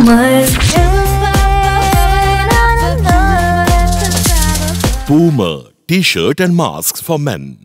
Boomer. Boomer T-shirt and masks for men.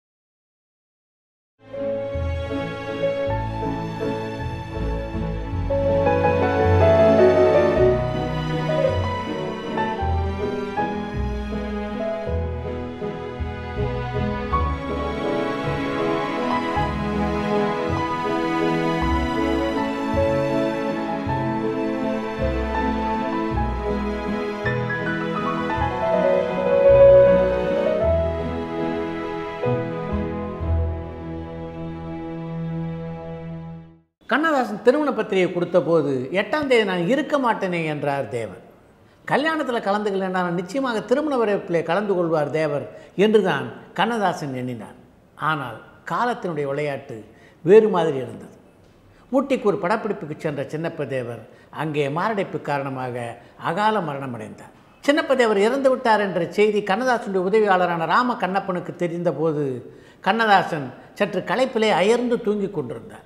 Kannadasan திருமண பத்திரிகை கொடுத்தபோது எட்டாம் தேதி நான் இருக்க மாட்டேனே என்றார் தேவர் கல்யாணத்தில் கலந்துக்கல நான் நிச்சயமாக திருமண வரவேற்பிலே கலந்து கொள்வார் தேவர் என்றுதான் கண்ணதாசன் எண்ணினார் ஆனால் காலத்தினுடைய விளையாட்டு வேறு மாதிரி இருந்தது ஊட்டிக்கு ஒரு படப்பிடிப்புக்கு சென்ற சின்னப்ப தேவர் அங்கே மாரடைப்பு காரணமாக அகால மரணம் அடைந்தார் சின்னப்ப தேவர் இறந்து விட்டார் என்ற செய்தி கண்ணதாசனுடைய உதவியாளரான ராம கண்ணப்பனுக்கு தெரிந்தபோது கண்ணதாசன் சற்று களைப்பிலே அயர்ந்து தூங்கிக் கொண்டிருந்தார்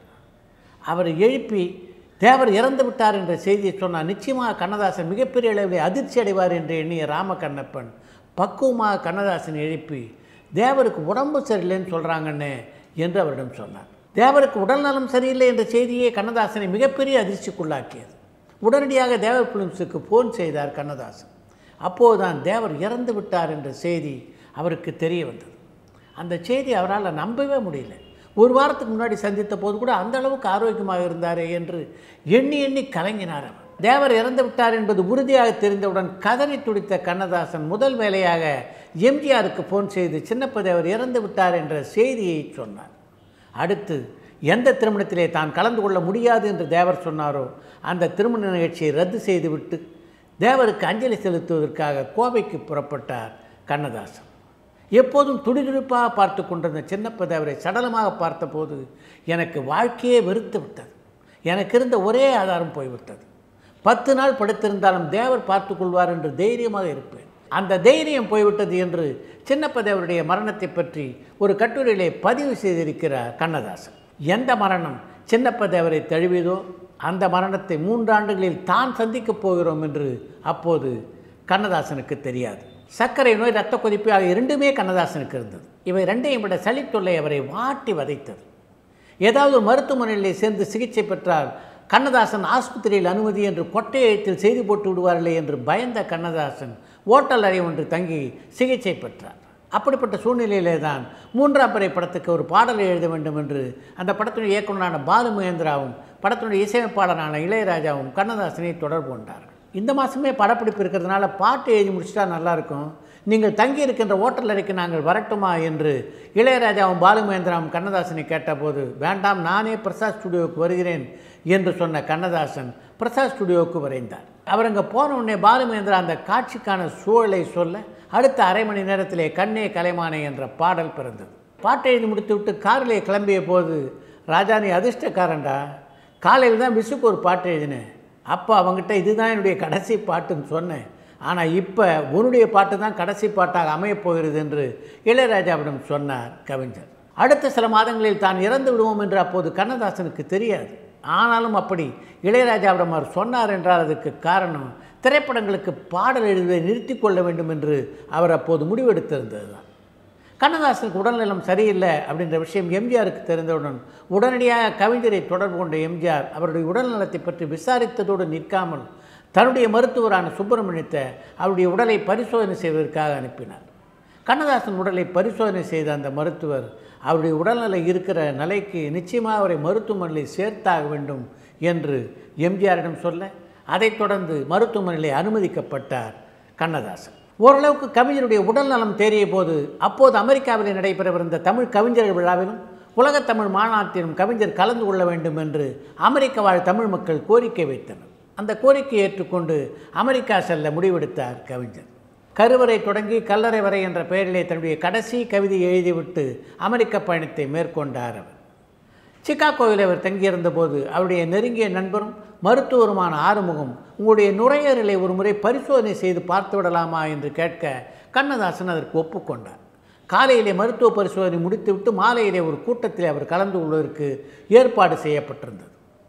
அவரை எழுப்பி தேவர் இறந்து விட்டார் என்ற செய்தியை சொன்னார் நிச்சயமாக கண்ணதாசன் மிகப்பெரிய அளவில் அதிர்ச்சி அடைவார் என்று எண்ணிய ராமகண்ணப்பன் பக்குவமாக கண்ணதாசன் எழுப்பி தேவருக்கு உடம்பு சரியில்லைன்னு சொல்கிறாங்கன்னு என்று அவரிடம் சொன்னார் தேவருக்கு உடல்நலம் சரியில்லை என்ற செய்தியே கண்ணதாசனை மிகப்பெரிய அதிர்ச்சிக்குள்ளாக்கியது உடனடியாக தேவர் பிலிம்ஸுக்கு ஃபோன் செய்தார் கண்ணதாசன் அப்போதுதான் தேவர் இறந்து விட்டார் என்ற செய்தி அவருக்கு தெரிய வந்தது அந்த செய்தி அவரால் நம்பவே முடியல ஒரு வாரத்துக்கு முன்னாடி சந்தித்த போது கூட அந்த அளவுக்கு ஆரோக்கியமாக இருந்தாரே என்று எண்ணி எண்ணி கலங்கினார் அவர் தேவர் இறந்து விட்டார் என்பது உறுதியாக தெரிந்தவுடன் கதறி துடித்த கண்ணதாசன் முதல் வேலையாக எம்ஜிஆருக்கு ஃபோன் செய்து சின்னப்ப தேவர் இறந்து விட்டார் என்ற செய்தியை சொன்னார் அடுத்து எந்த திருமணத்திலே தான் கலந்து கொள்ள முடியாது என்று தேவர் சொன்னாரோ அந்த திருமண நிகழ்ச்சியை ரத்து செய்துவிட்டு தேவருக்கு அஞ்சலி செலுத்துவதற்காக கோவைக்கு புறப்பட்டார் கண்ணதாசன் எப்போதும் துடிதுடிப்பாக பார்த்து கொண்டிருந்த சின்னப்ப தேவரை சடலமாக பார்த்தபோது எனக்கு வாழ்க்கையே வெறுத்து விட்டது எனக்கு இருந்த ஒரே ஆதாரம் போய்விட்டது பத்து நாள் படுத்திருந்தாலும் தேவர் பார்த்து கொள்வார் என்று தைரியமாக இருப்பேன் அந்த தைரியம் போய்விட்டது என்று சின்னப்ப தேவருடைய மரணத்தை பற்றி ஒரு கட்டுரையிலே பதிவு செய்திருக்கிறார் கண்ணதாசன் எந்த மரணம் சின்னப்ப தேவரை தழுவியதோ அந்த மரணத்தை மூன்றாண்டுகளில் தான் சந்திக்கப் போகிறோம் என்று அப்போது கண்ணதாசனுக்கு தெரியாது சர்க்கரை நோய் ரத்த கொதிப்பு ஆகிய இரண்டுமே கண்ணதாசனுக்கு இருந்தது இவை ரெண்டையும் விட சளித்தொல்லை அவரை வாட்டி வதைத்தது ஏதாவது ஒரு மருத்துவமனையிலே சேர்ந்து சிகிச்சை பெற்றால் கண்ணதாசன் ஆஸ்பத்திரியில் அனுமதி என்று கொட்டை எழுத்தில் செய்தி போட்டு விடுவார்களே என்று பயந்த கண்ணதாசன் ஓட்டல் அறை ஒன்று தங்கி சிகிச்சை பெற்றார் அப்படிப்பட்ட சூழ்நிலையிலே தான் மூன்றாம் பிறை படத்துக்கு ஒரு பாடலை எழுத வேண்டும் என்று அந்த படத்தினுடைய இயக்குனரான பாலு மகேந்திராவும் படத்தினுடைய இசையமைப்பாளரான இளையராஜாவும் கண்ணதாசனை தொடர்பு கொண்டார்கள் இந்த மாதமே படப்பிடிப்பு இருக்கிறதுனால பாட்டு எழுதி முடிச்சிட்டா நல்லாயிருக்கும் நீங்கள் தங்கி இருக்கின்ற ஓட்டல் அறைக்கு நாங்கள் வரட்டுமா என்று இளையராஜாவும் பாலு மகேந்திராவும் கண்ணதாசனை கேட்டபோது வேண்டாம் நானே பிரசாத் ஸ்டுடியோவுக்கு வருகிறேன் என்று சொன்ன கண்ணதாசன் பிரசாத் ஸ்டுடியோவுக்கு வரைந்தார் அவர் அங்கே போன உடனே பாலு மகேந்திரா அந்த காட்சிக்கான சூழலை சொல்ல அடுத்த அரை மணி நேரத்திலே கண்ணே கலைமானே என்ற பாடல் பிறந்தது பாட்டை எழுதி முடித்துவிட்டு காரிலே கிளம்பிய போது ராஜா நீ அதிர்ஷ்டக்காரன்டா காலையில் தான் விசுக்கு ஒரு பாட்டு எழுதினேன் அப்போ அவங்ககிட்ட இதுதான் என்னுடைய கடைசி பாட்டுன்னு சொன்னேன் ஆனால் இப்போ உன்னுடைய பாட்டு தான் கடைசி பாட்டாக அமையப் போகிறது என்று இளையராஜாவிடம் சொன்னார் கவிஞர் அடுத்த சில மாதங்களில் தான் இறந்து விடுவோம் என்று அப்போது கண்ணதாசனுக்கு தெரியாது ஆனாலும் அப்படி இளையராஜாவிடம் அவர் சொன்னார் என்றால் அதுக்கு காரணம் திரைப்படங்களுக்கு பாடல் எழுதுவதை நிறுத்தி கொள்ள வேண்டும் என்று அவர் அப்போது முடிவெடுத்திருந்தது தான் கண்ணதாசனுக்கு உடல்நலம் சரியில்லை அப்படின்ற விஷயம் எம்ஜிஆருக்கு தெரிந்தவுடன் உடனடியாக கவிஞரை தொடர்பு கொண்ட எம்ஜிஆர் அவருடைய உடல்நலத்தை பற்றி விசாரித்ததோடு நிற்காமல் தன்னுடைய மருத்துவரான சுப்பிரமணியத்தை அவருடைய உடலை பரிசோதனை செய்வதற்காக அனுப்பினார் கண்ணதாசன் உடலை பரிசோதனை செய்த அந்த மருத்துவர் அவருடைய உடல்நிலை இருக்கிற நிலைக்கு நிச்சயமாக அவரை மருத்துவமனையில் சேர்த்தாக வேண்டும் என்று எம்ஜிஆரிடம் சொல்ல அதைத் தொடர்ந்து மருத்துவமனையில் அனுமதிக்கப்பட்டார் கண்ணதாசன் ஓரளவுக்கு கவிஞருடைய உடல்நலம் தேறிய போது அப்போது அமெரிக்காவில் நடைபெறவிருந்த தமிழ் கவிஞர்கள் விழாவிலும் உலகத் தமிழ் மாநாட்டிலும் கவிஞர் கலந்து கொள்ள வேண்டும் என்று அமெரிக்க வாழ் தமிழ் மக்கள் கோரிக்கை வைத்தனர் அந்த கோரிக்கையை ஏற்றுக்கொண்டு அமெரிக்கா செல்ல முடிவெடுத்தார் கவிஞர் கருவறை தொடங்கி கல்லறை வரை என்ற பெயரிலே தன்னுடைய கடைசி கவிதை எழுதிவிட்டு அமெரிக்க பயணத்தை மேற்கொண்டார் அவர் சிக்காகோவில் அவர் தங்கியிருந்த போது அவருடைய நெருங்கிய நண்பரும் மருத்துவருமான ஆறுமுகம் உங்களுடைய நுரையீரலை ஒரு முறை பரிசோதனை செய்து பார்த்து விடலாமா என்று கேட்க கண்ணதாசன் அதற்கு ஒப்புக்கொண்டார் காலையிலே மருத்துவ பரிசோதனை முடித்துவிட்டு மாலையிலே ஒரு கூட்டத்தில் அவர் கலந்து கொள்வதற்கு ஏற்பாடு செய்யப்பட்டிருந்தது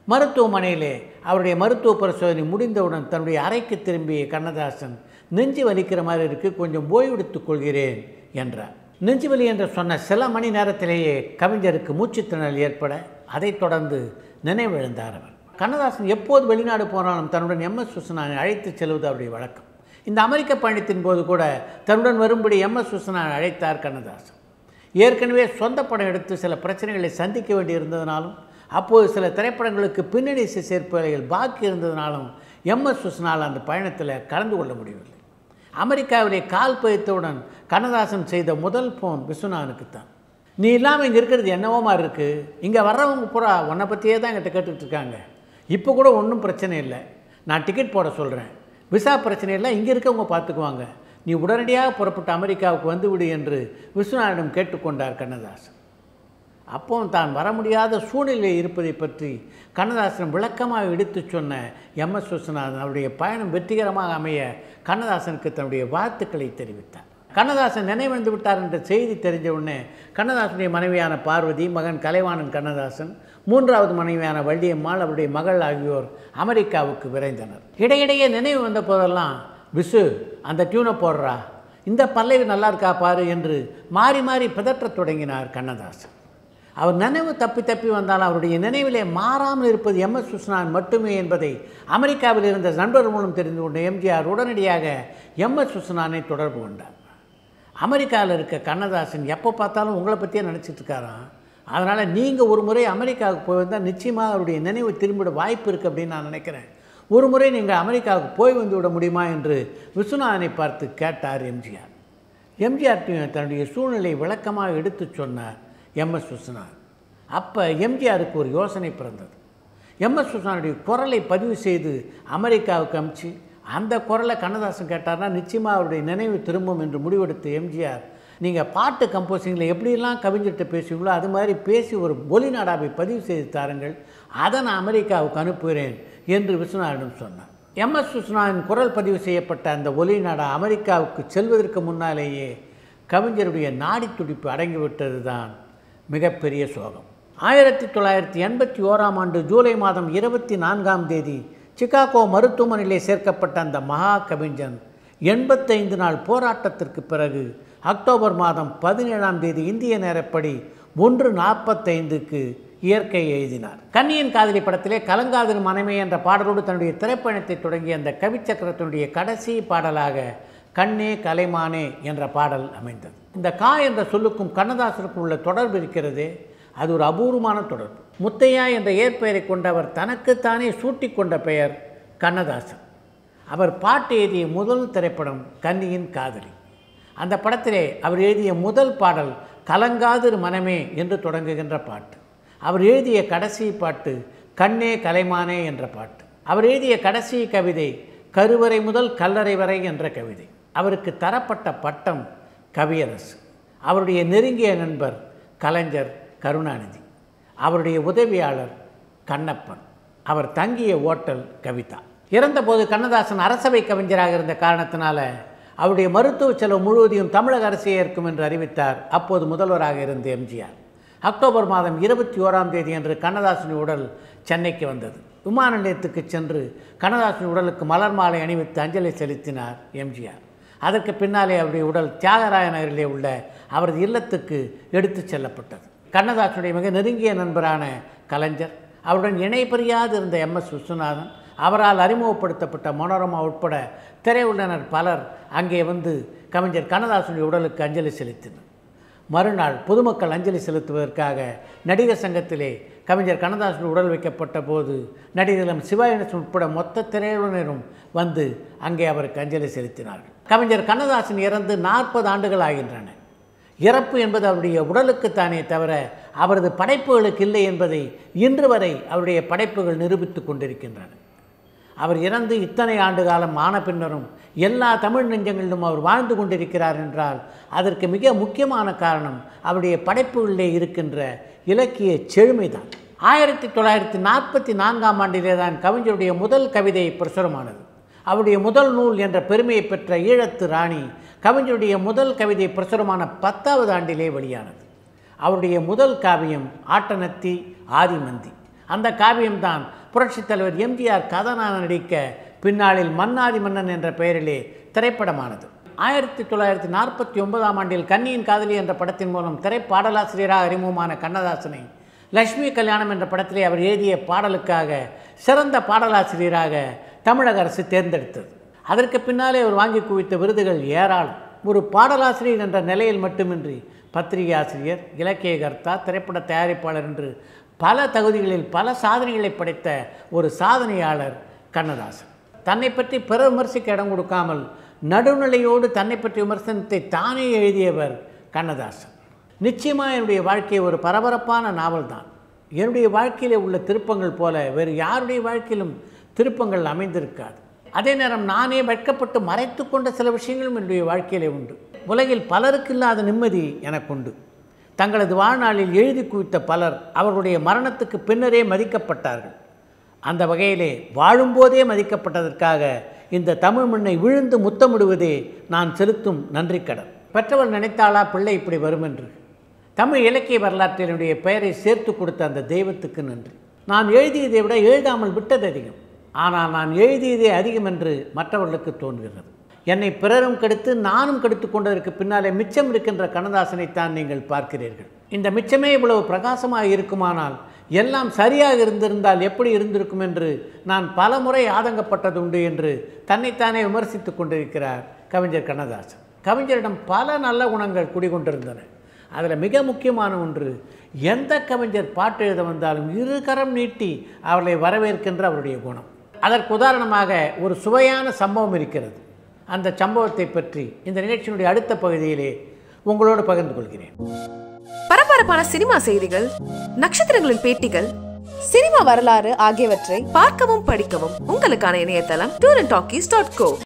மருத்துவமனையிலே அவருடைய மருத்துவ பரிசோதனை முடிந்தவுடன் தன்னுடைய அறைக்கு திரும்பிய கண்ணதாசன் நெஞ்சு வலிக்கிற மாதிரி இருக்கு கொஞ்சம் ஓய்வெடுத்துக் கொள்கிறேன் என்றார் நெஞ்சு வலி என்று சொன்ன சில மணி நேரத்திலேயே கவிஞருக்கு மூச்சுத்திணறல் ஏற்பட அதைத் தொடர்ந்து நினைவிழந்தார் அவர் கண்ணதாசன் எப்போது வெளிநாடு போனாலும் தன்னுடன் எம் எஸ் விஸ்வநாதனை அழைத்துச் செல்வது அவருடைய வழக்கம் இந்த அமெரிக்க பயணத்தின் போது கூட தன்னுடன் வரும்படி எம் எஸ் விஸ்வநாதன் அழைத்தார் கண்ணதாசன் ஏற்கனவே சொந்த படம் எடுத்து சில பிரச்சனைகளை சந்திக்க வேண்டியிருந்ததுனாலும் அப்போது சில திரைப்படங்களுக்கு பின்னணி இசை சேர்ப்புகள் பாக்கி இருந்ததுனாலும் எம் எஸ் விஸ்வநாதன் அந்த பயணத்தில் கலந்து கொள்ள முடியவில்லை அமெரிக்காவிலே கால் பதித்தவுடன் கண்ணதாசன் செய்த முதல் ஃபோன் விஸ்வநாதனுக்கு தான் நீ இல்லாமல் இங்கே இருக்கிறது என்னவோ மாதிரி இருக்குது இங்கே வர்றவங்க பூரா உன்னை பற்றியே தான் என்கிட்ட கேட்டுட்டு இருக்காங்க இப்போ கூட ஒன்றும் பிரச்சனை இல்லை நான் டிக்கெட் போட சொல்கிறேன் விசா பிரச்சனை எல்லாம் இங்கே இருக்கவங்க பார்த்துக்குவாங்க நீ உடனடியாக புறப்பட்டு அமெரிக்காவுக்கு வந்துவிடு என்று விஸ்வநாதனிடம் கேட்டுக்கொண்டார் கண்ணதாசன் அப்போ தான் வர முடியாத சூழ்நிலை இருப்பதை பற்றி கண்ணதாசன் விளக்கமாக எடுத்துச் சொன்ன எம் எஸ் விஸ்வநாதன் அவருடைய பயணம் வெற்றிகரமாக அமைய கண்ணதாசனுக்கு தன்னுடைய வாழ்த்துக்களை தெரிவித்தார் கண்ணதாசன் நினைவிழந்து விட்டார் என்ற செய்தி தெரிஞ்ச உடனே கண்ணதாசனுடைய மனைவியான பார்வதி மகன் கலைவாணன் கண்ணதாசன் மூன்றாவது மனைவியான வள்ளியம்மாள் அவருடைய மகள் ஆகியோர் அமெரிக்காவுக்கு விரைந்தனர் இடையிடையே நினைவு வந்த போதெல்லாம் விசு அந்த டியூனை போடுறா இந்த பல்லவி நல்லா இருக்கா பாரு என்று மாறி மாறி பிதற்றத் தொடங்கினார் கண்ணதாசன் அவர் நினைவு தப்பி தப்பி வந்தால் அவருடைய நினைவிலே மாறாமல் இருப்பது எம் எஸ் விஸ்வநாதன் மட்டுமே என்பதை அமெரிக்காவில் இருந்த நண்பர் மூலம் தெரிந்து கொண்ட எம்ஜிஆர் உடனடியாக எம் எஸ் விஸ்வநாதனை தொடர்பு கொண்டார் அமெரிக்காவில் இருக்க கண்ணதாசன் எப்போ பார்த்தாலும் உங்களை பற்றியே நினச்சிட்டு இருக்காராம் அதனால் நீங்கள் ஒரு முறை அமெரிக்காவுக்கு போய் வந்தால் நிச்சயமாக அவருடைய நினைவு திரும்பிட வாய்ப்பு இருக்குது அப்படின்னு நான் நினைக்கிறேன் ஒரு முறை நீங்கள் அமெரிக்காவுக்கு போய் வந்து விட முடியுமா என்று விஸ்வநாதனை பார்த்து கேட்டார் எம்ஜிஆர் எம்ஜிஆர் தன்னுடைய சூழ்நிலை விளக்கமாக எடுத்துச் சொன்னார் எம்எஸ் விஸ்வநாதன் அப்போ எம்ஜிஆருக்கு ஒரு யோசனை பிறந்தது எம்எஸ் விஸ்வநாதனுடைய குரலை பதிவு செய்து அமெரிக்காவுக்கு அனுப்பிச்சு அந்த குரலை கண்ணதாசன் கேட்டார்னா நிச்சயமாக அவருடைய நினைவு திரும்பும் என்று முடிவெடுத்த எம்ஜிஆர் நீங்கள் பாட்டு கம்போசிங்கில் எப்படியெல்லாம் கவிஞர்கிட்ட பேசுவீங்களோ அது மாதிரி பேசி ஒரு ஒலி நாடாவை பதிவு செய்து தாருங்கள் அதை நான் அமெரிக்காவுக்கு அனுப்புகிறேன் என்று விஸ்வநாதனிடம் சொன்னார் எம்எஸ் விஸ்வநாதன் குரல் பதிவு செய்யப்பட்ட அந்த ஒலி நாடா அமெரிக்காவுக்கு செல்வதற்கு முன்னாலேயே கவிஞருடைய நாடி துடிப்பு அடங்கிவிட்டது தான் மிகப்பெரிய சோகம் ஆயிரத்தி தொள்ளாயிரத்தி எண்பத்தி ஓராம் ஆண்டு ஜூலை மாதம் இருபத்தி நான்காம் தேதி சிகாகோ மருத்துவமனையிலே சேர்க்கப்பட்ட அந்த மகா கவிஞன் எண்பத்தைந்து நாள் போராட்டத்திற்கு பிறகு அக்டோபர் மாதம் பதினேழாம் தேதி இந்திய நேரப்படி ஒன்று நாற்பத்தைந்துக்கு இயற்கை எழுதினார் கன்னியின் காதலி படத்திலே கலங்காதல் மனைமை என்ற பாடலோடு தன்னுடைய திரைப்பயணத்தை தொடங்கிய அந்த கவிச்சக்கரத்தினுடைய கடைசி பாடலாக கண்ணே கலைமானே என்ற பாடல் அமைந்தது இந்த கா என்ற சொல்லுக்கும் கண்ணதாசனுக்கும் உள்ள தொடர்பு இருக்கிறதே அது ஒரு அபூர்வமான தொடர்பு முத்தையா என்ற ஏற்பெயரை கொண்டவர் தனக்குத்தானே சூட்டிக் கொண்ட பெயர் கண்ணதாசன் அவர் பாட்டு எழுதிய முதல் திரைப்படம் கன்னியின் காதலி அந்த படத்திலே அவர் எழுதிய முதல் பாடல் கலங்காதிரு மனமே என்று தொடங்குகின்ற பாட்டு அவர் எழுதிய கடைசி பாட்டு கண்ணே கலைமானே என்ற பாட்டு அவர் எழுதிய கடைசி கவிதை கருவறை முதல் கல்லறை வரை என்ற கவிதை அவருக்கு தரப்பட்ட பட்டம் கவியரசு அவருடைய நெருங்கிய நண்பர் கலைஞர் கருணாநிதி அவருடைய உதவியாளர் கண்ணப்பன் அவர் தங்கிய ஓட்டல் கவிதா இறந்தபோது கண்ணதாசன் அரசவை கவிஞராக இருந்த காரணத்தினால அவருடைய மருத்துவ செலவு முழுவதையும் தமிழக அரசே ஏற்கும் என்று அறிவித்தார் அப்போது முதல்வராக இருந்த எம்ஜிஆர் அக்டோபர் மாதம் இருபத்தி ஓராம் தேதி அன்று கண்ணதாசனின் உடல் சென்னைக்கு வந்தது விமான நிலையத்துக்கு சென்று கண்ணதாசன் உடலுக்கு மலர் மாலை அணிவித்து அஞ்சலி செலுத்தினார் எம்ஜிஆர் அதற்கு பின்னாலே அவருடைய உடல் தியாகராய நகரிலே உள்ள அவரது இல்லத்துக்கு எடுத்துச் செல்லப்பட்டது கண்ணதாசனுடைய மிக நெருங்கிய நண்பரான கலைஞர் அவருடன் இணை பிரியாது இருந்த எம் எஸ் விஸ்வநாதன் அவரால் அறிமுகப்படுத்தப்பட்ட மனோரமா உட்பட திரையுள்ளனர் பலர் அங்கே வந்து கவிஞர் கண்ணதாசனுடைய உடலுக்கு அஞ்சலி செலுத்தினர் மறுநாள் பொதுமக்கள் அஞ்சலி செலுத்துவதற்காக நடிகர் சங்கத்திலே கவிஞர் கண்ணதாசன் உடல் வைக்கப்பட்ட போது நடிகர்களும் சிவாயனசன் உட்பட மொத்த திரையுடனரும் வந்து அங்கே அவருக்கு அஞ்சலி செலுத்தினார்கள் கவிஞர் கண்ணதாசன் இறந்து நாற்பது ஆண்டுகள் ஆகின்றன இறப்பு என்பது அவருடைய உடலுக்குத்தானே தவிர அவரது படைப்புகளுக்கு இல்லை என்பதை இன்று வரை அவருடைய படைப்புகள் நிரூபித்துக் கொண்டிருக்கின்றன அவர் இறந்து இத்தனை ஆண்டு காலம் ஆன பின்னரும் எல்லா தமிழ் நெஞ்சங்களிலும் அவர் வாழ்ந்து கொண்டிருக்கிறார் என்றால் அதற்கு மிக முக்கியமான காரணம் அவருடைய படைப்புகளிலே இருக்கின்ற இலக்கிய செழுமைதான் ஆயிரத்தி தொள்ளாயிரத்தி நாற்பத்தி நான்காம் ஆண்டிலே தான் கவிஞருடைய முதல் கவிதை பிரசுரமானது அவருடைய முதல் நூல் என்ற பெருமையை பெற்ற ஈழத்து ராணி கவிஞருடைய முதல் கவிதை பிரசுரமான பத்தாவது ஆண்டிலே வெளியானது அவருடைய முதல் காவியம் ஆட்டனத்தி ஆதிமந்தி அந்த காவியம்தான் புரட்சித் தலைவர் எம்ஜிஆர் கதாநாயகன் நடிக்க பின்னாளில் மன்னாதி மன்னன் என்ற பெயரிலே திரைப்படமானது ஆயிரத்தி தொள்ளாயிரத்தி நாற்பத்தி ஒன்பதாம் ஆண்டில் கன்னியின் காதலி என்ற படத்தின் மூலம் திரைப்பாடலாசிரியராக அறிமுகமான கண்ணதாசனை லட்சுமி கல்யாணம் என்ற படத்திலே அவர் எழுதிய பாடலுக்காக சிறந்த பாடலாசிரியராக தமிழக அரசு தேர்ந்தெடுத்தது அதற்கு பின்னாலே அவர் வாங்கி குவித்த விருதுகள் ஏராளம் ஒரு பாடலாசிரியர் என்ற நிலையில் மட்டுமின்றி பத்திரிகை ஆசிரியர் இலக்கியகர்த்தா திரைப்பட தயாரிப்பாளர் என்று பல தகுதிகளில் பல சாதனைகளை படைத்த ஒரு சாதனையாளர் கண்ணதாசன் தன்னை பற்றி பிற விமர்சிக்க இடம் கொடுக்காமல் நடுநிலையோடு தன்னை பற்றி விமர்சனத்தை தானே எழுதியவர் கண்ணதாசன் நிச்சயமாக என்னுடைய வாழ்க்கை ஒரு பரபரப்பான நாவல் தான் என்னுடைய வாழ்க்கையிலே உள்ள திருப்பங்கள் போல வேறு யாருடைய வாழ்க்கையிலும் திருப்பங்கள் அமைந்திருக்காது அதே நேரம் நானே வெட்கப்பட்டு மறைத்து கொண்ட சில விஷயங்களும் என்னுடைய வாழ்க்கையிலே உண்டு உலகில் பலருக்கு இல்லாத நிம்மதி எனக்குண்டு தங்களது வாழ்நாளில் எழுதி குவித்த பலர் அவர்களுடைய மரணத்துக்கு பின்னரே மதிக்கப்பட்டார்கள் அந்த வகையிலே வாழும்போதே மதிக்கப்பட்டதற்காக இந்த தமிழ் மண்ணை விழுந்து முத்தமிடுவதே நான் செலுத்தும் நன்றி கடன் பெற்றவள் நினைத்தாளா பிள்ளை இப்படி வரும் என்று தமிழ் இலக்கிய வரலாற்றில் என்னுடைய பெயரை சேர்த்து கொடுத்த அந்த தெய்வத்துக்கு நன்றி நான் எழுதியதை விட எழுதாமல் விட்டது அதிகம் ஆனால் நான் எழுதியதே அதிகம் என்று மற்றவர்களுக்கு தோன்றுகிறது என்னை பிறரும் கெடுத்து நானும் கெடுத்து கொண்டதற்கு பின்னாலே மிச்சம் இருக்கின்ற கண்ணதாசனைத்தான் நீங்கள் பார்க்கிறீர்கள் இந்த மிச்சமே இவ்வளவு பிரகாசமாக இருக்குமானால் எல்லாம் சரியாக இருந்திருந்தால் எப்படி இருந்திருக்கும் என்று நான் பல முறை ஆதங்கப்பட்டது உண்டு என்று தன்னைத்தானே விமர்சித்து கொண்டிருக்கிறார் கவிஞர் கண்ணதாசன் கவிஞரிடம் பல நல்ல குணங்கள் குடிகொண்டிருந்தன அதில் மிக முக்கியமான ஒன்று எந்த கவிஞர் பாட்டு எழுத வந்தாலும் இரு கரம் நீட்டி அவர்களை வரவேற்கின்ற அவருடைய குணம் அதற்கு உதாரணமாக ஒரு சுவையான சம்பவம் இருக்கிறது அந்த சம்பவத்தை பற்றி இந்த நிகழ்ச்சியினுடைய அடுத்த பகுதியிலே உங்களோடு பகிர்ந்து கொள்கிறேன் பரபரப்பான சினிமா செய்திகள் நட்சத்திரங்களின் பேட்டிகள் சினிமா வரலாறு ஆகியவற்றை பார்க்கவும் படிக்கவும் உங்களுக்கான இணையதளம் tour and talkies dot go